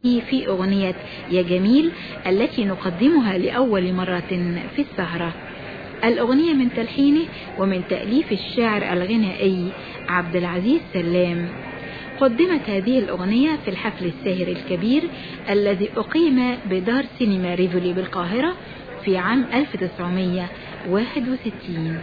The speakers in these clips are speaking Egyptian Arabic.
في أغنية يا جميل التي نقدمها لأول مرة في السهرة الأغنية من تلحينه ومن تأليف الشاعر الغنائي عبد العزيز سلام قدمت هذه الأغنية في الحفل الساهر الكبير الذي أقيم بدار سينما ريفولي بالقاهرة في عام 1961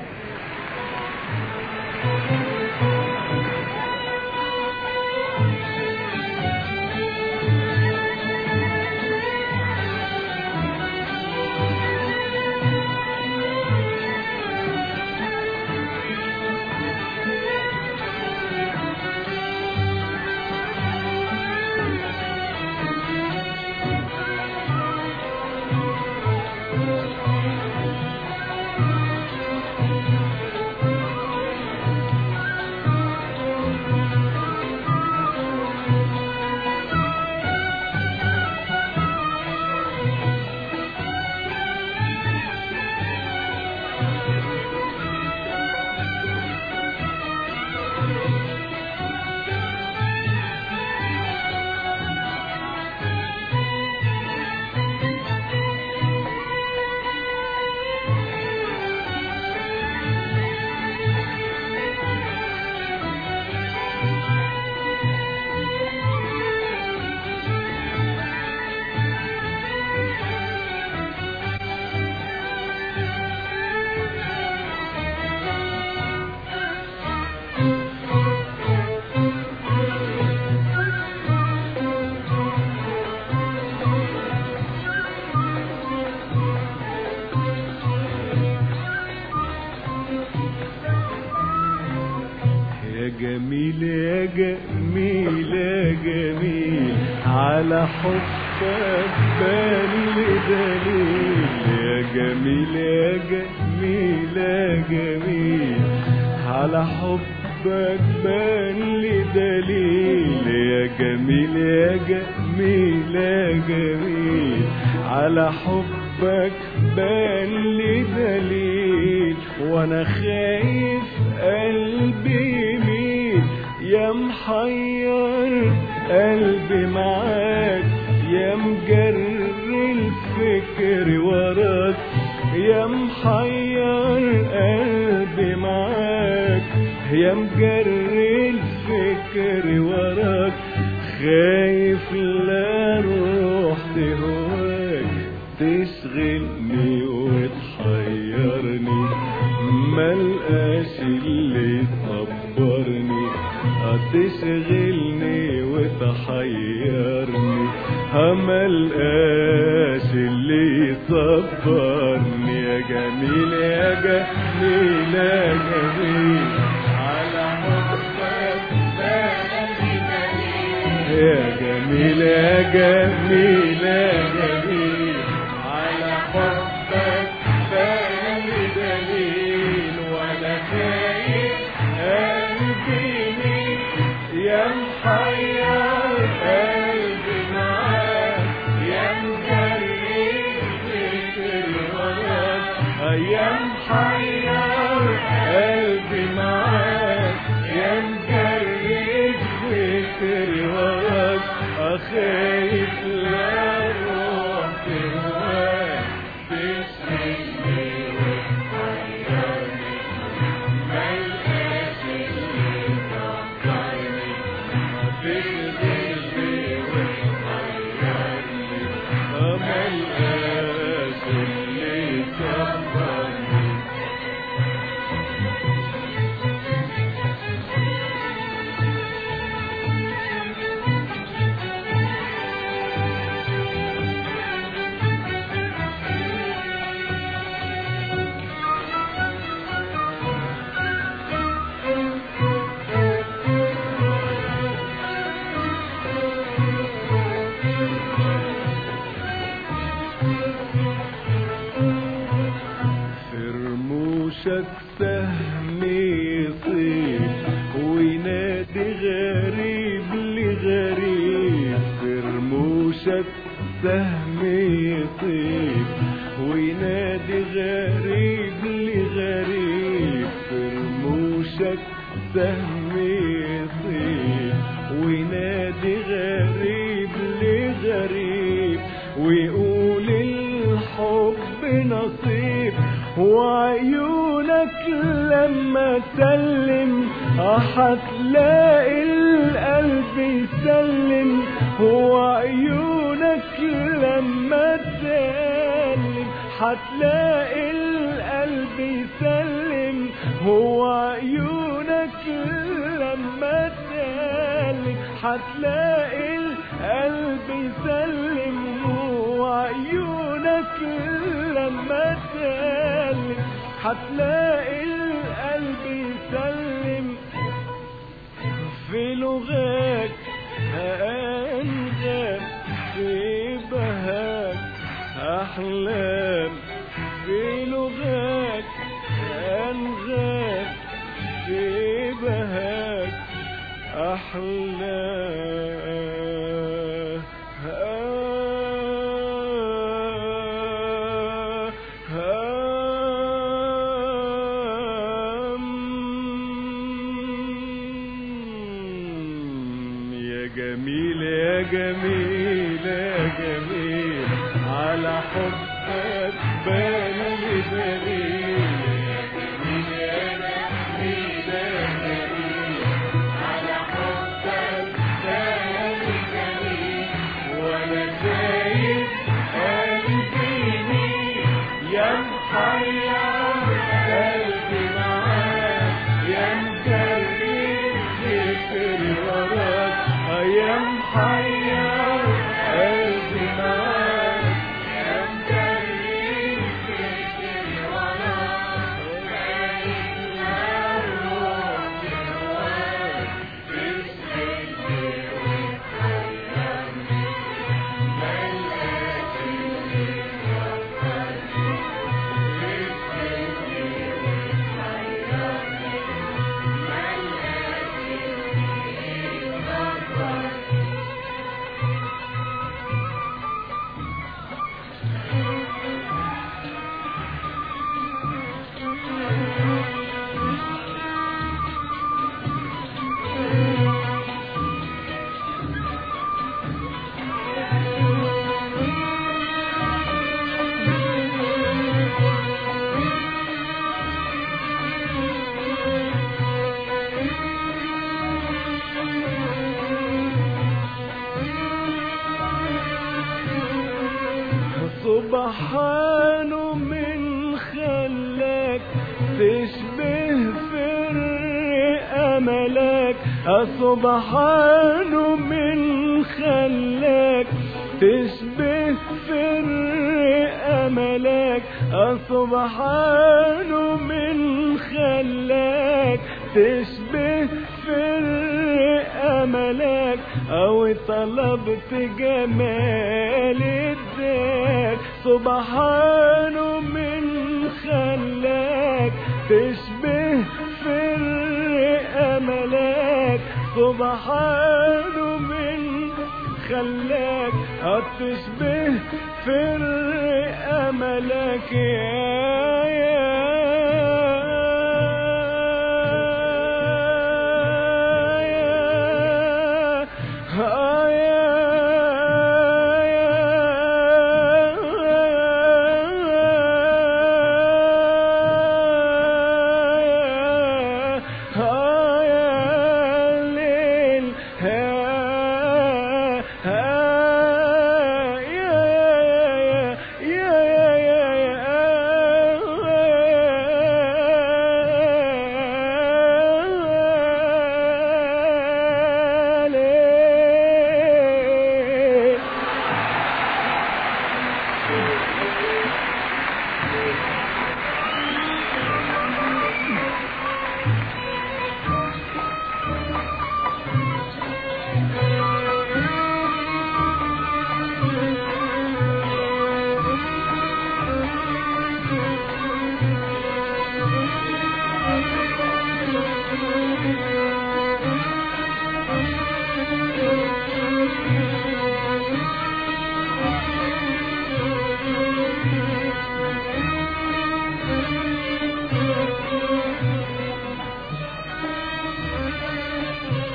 يا جميل يا جميل يا جميل على حبك بالي دليل يا جميل يا جميل يا جميل على حبك بالي دليل يا جميل يا جميل يا جميل على حبك بالي دليل وانا خايف قلبي مين يا محير قلبي معاك يا مجر الفكر وراك يا محير قلبي معاك يا مجر الفكر وراك خايف لا روح تهواك تشغلني وتحيرني ملقاش اللي يصبرني هتشغلني وتحيرني ملقاش اللي يصبرني يا جميل يا جميل يا جميل على حبك بالي دليل يا جميل يا جميل يا جميل على حبك بالي دليل وانا خايف قلبي مين يا محير قلبي معاك يا مجري فكر وراك يا محير قلبي معاك يا مجري فكر وراك أخايف لا روح تهواك تشغلني وتحيرني ملقاش اللي يفكرني تشغلني وتحيرني ملقاش اللي يصبرني في رموشك سهم يطير وينادي غريب لغريب في رموشك سهم يطير وينادي غريب لغريب في رموشك سهم يطير وينادي غريب لغريب نصيب وعيونك لما تسلم هتلاقي القلب يسلم وعيونك لما تسلم هتلاقي القلب يسلم هو عيونك لما تسلم هتلاقي القلب يسلم وعيونك لما تسلم هتلاقي القلب يسلم في لغاك أنغام في بهاك أحلام في لغاك أنغام في بهاك أحلام يا جميل يا جميل يا جميل على حبك بالي دليل يا جميل يا جميل يا جميل على حبك بالي دليل وانا شايف قلبي مين يا محير قلبي معاك يا مجرد ذكر وراك يا محير قلبي معاك يا مجرد ذكر وراك سبحانه من خلاك تشبه فرق أملك سبحانه من خلاك تشبه فرق أملك سبحانه من خلاك تشبه فرق أملك أو طلبت جمال الدار سبحانه من خلاك تشبه فرق أملك سبحانه من خلاك هتشبه فرق أملك يا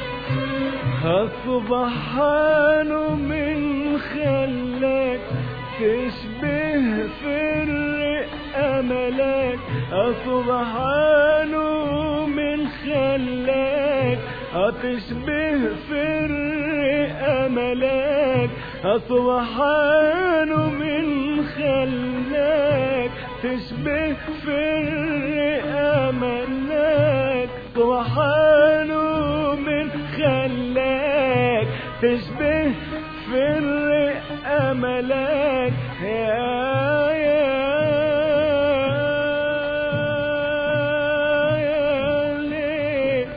سبحانه من خلاك تشبه في الرئة ملاك سبحانه من خلاك تشبه في الرئة ملاك سبحانه من خلاك تشبه في الرئة ملاك سبحانه من خلاك تشبه في الرئة ملاك يا يا يا ليه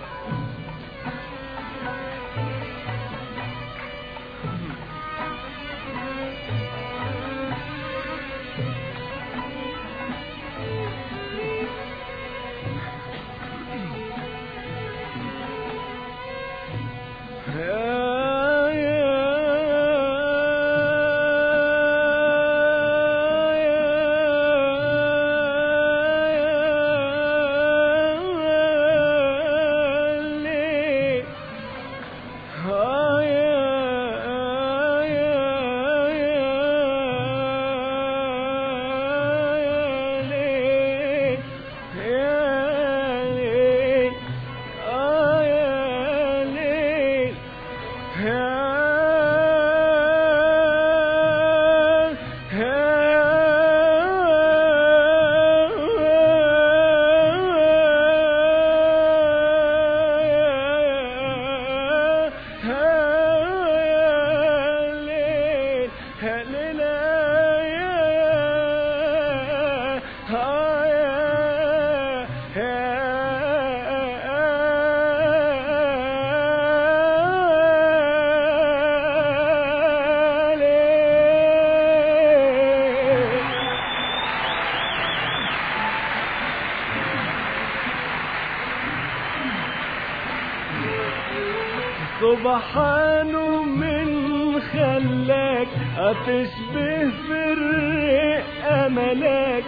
سبحانه من خلاك تشبه في الرئة ملاك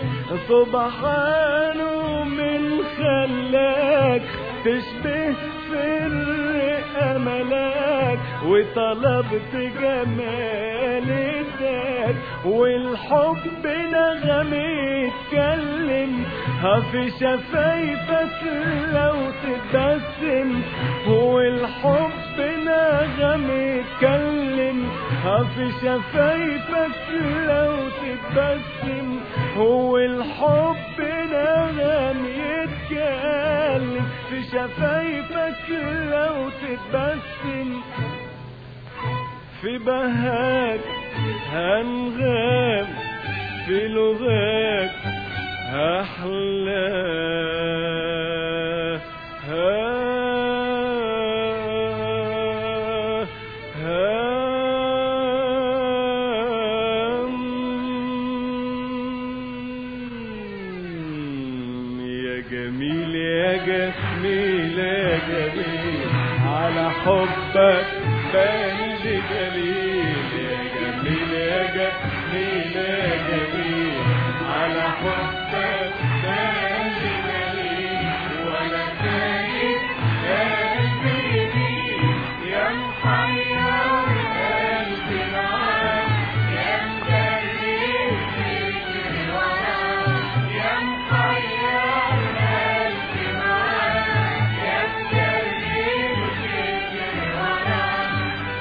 سبحانه من خلاك تشبه في الرئة ملاك وطلبت جمال الذات والحب نغم يتكلم في شفايفك لو تبسم والحب نغم يتكلم في شفايفك لو تبسم هو الحب نغم يتكلم في شفايفك لو تتبسم في بهاك هنغام في لغاك أحلى ها هام يا جميل يا جميل يا جميل على حبك بنج جليل يا جميل يا جميل يا جميل على حبك بنج جليل ولا تايب يا قلبي يا محير قلبي معاك يا مجرد فكري وراك يا محير قلبي معاك يا مجرد فكري وراك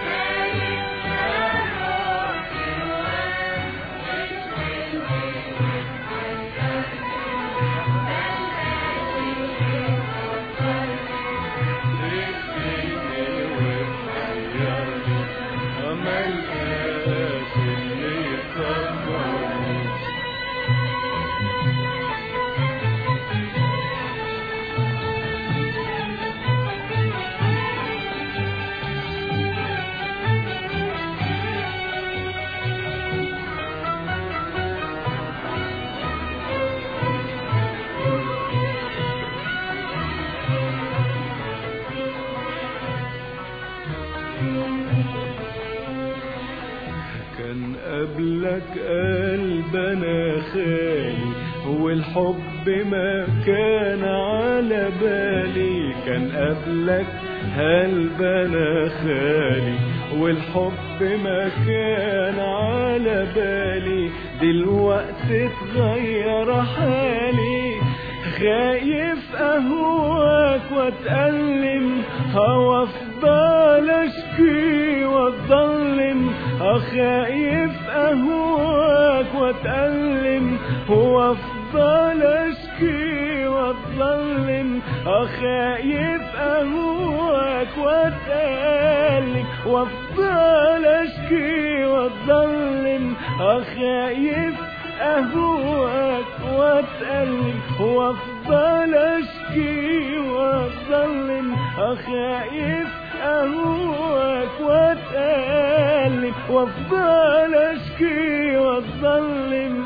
كان قبلك قلبنا خالي والحب ما كان على بالي كان قبلك قلبنا خالي والحب ما كان على بالي دلوقتي اتغير حالي خايف اهواك واتألم هوا افضل اشكي واتظلم خايف اهواك واتألم وافضل اشكي واتظلم خايف اهواك واتألم وافضل اشكي واتظلم خايف اهواك واتألم وافضل اشكي واتظلم خايف اهواك واتألم وافضل اشكي واتظلم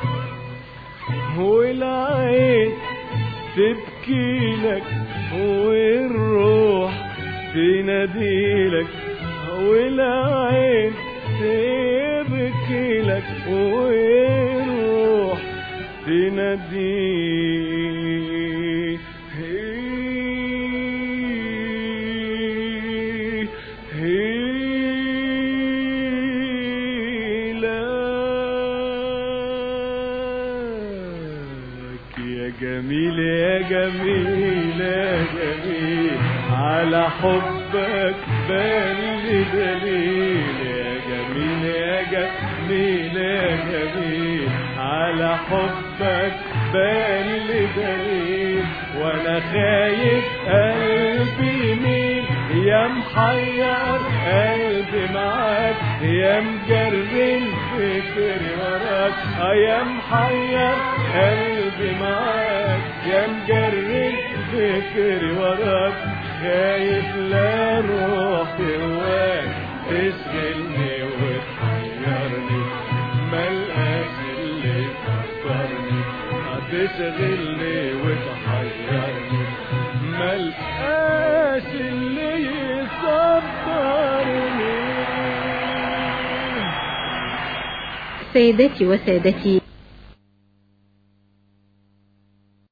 والعين تبكي لك والروح تناديلك والعين تبكي لك والروح تنادي يا جميل يا جميل يا جميل على حبك بل دليل يا جميل يا جميل يا جميل على حبك بل دليل وانا خايف قلبي مين يا محير قلبي معاك يا مجرب فكري وراك اه يا محير قلبي معاك يا مجرب فكري وراك خايف لا روح هواك تشغلني وتحيرني ملقاش اللي يفكرني تشغلني وتحيرني ملقاش اللي يصبرني سيداتي وسادتي